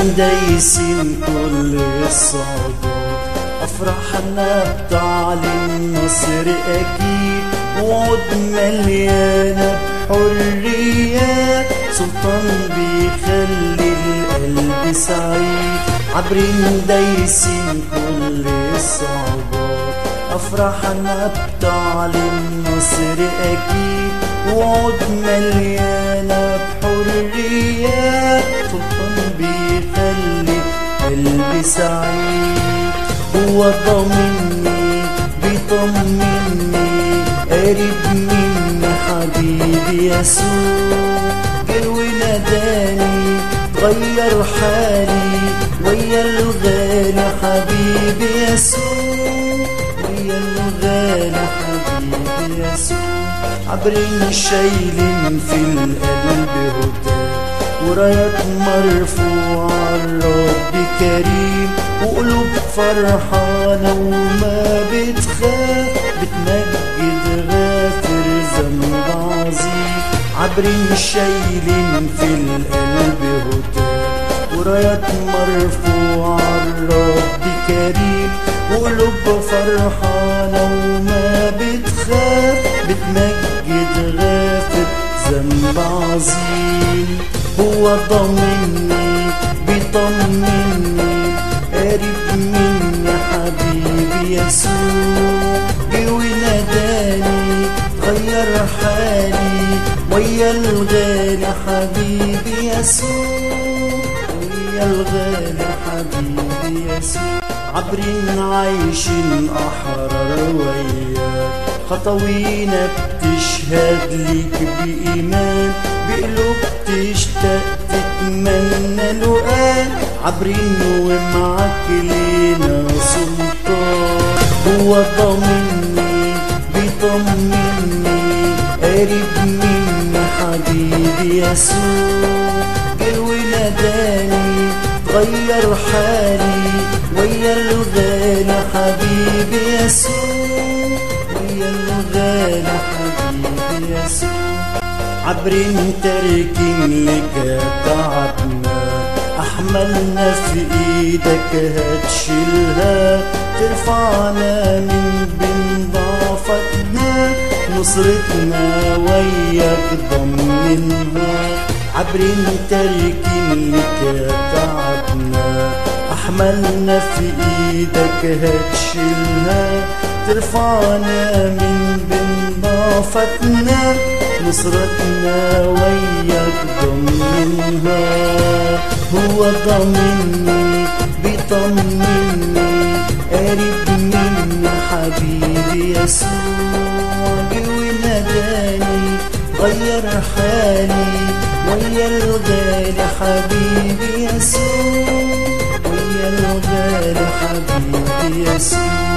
دايسين كل الصعوبات أفرحنا بتعلن نصر أكيد وعود مليانة بحريات سلطان بيخلي القلب سعيد عبرين دايسين كل الصعوبات أفرحنا بتعلن نصر أكيد وعود مليانة بحريات سلطان بيخلي قلبي سعيد هو ضامني بيطمني قريب مني حبيبي يسوع جه وناداني غير حالي ويا الغالي حبيبي يسوع ويا الغالي حبيبي يسوع عبرين شايلين في القلب هدى ورايات مرفوعة الرب كريم وقلوب فرحانة وما بتخاف بتمجد غافر ذنب عظيم عبرين شايلين في القلب هدى ورايات مرفوعة الرب كريم وقلوب فرحانة وما بتخاف بتمجد غافر ذنب عظيم هو ضامني بيطمني قريب مني حبيبي يسوع جه وناداني غير حالي ويا الغالي حبيبي يسوع ويا الغالي حبيبي يسوع عبرين عايشين أحرار وياك خطوينا بتشهد ليك بإيمان بقلوب تشتاق تتمنى لقاء عبرين ومعاك لينا سلطان هو ضامني بيطمني قريب مني حبيبي يسوع جه وناداني غير حالي ويا الغالي حبيبي يسوع ويا الغالي حبيبي يسوع عبرين تاركين لك تعبنا أحملنا في إيدك هتشيلها ترفعنا من بين ضعفتنا نصرتنا وياك ضمنها عبرين تاركين لك تعبنا أحملنا في إيدك هتشيلها ترفعنا من بين ضعفتنا نصرتنا وياك ضمنها هو ضامني بيطمني قريب مني حبيبي يسوع جه وناداني غير حالي ويا الغالي حبيبي يسوع ويا الغالي حبيبي يسوع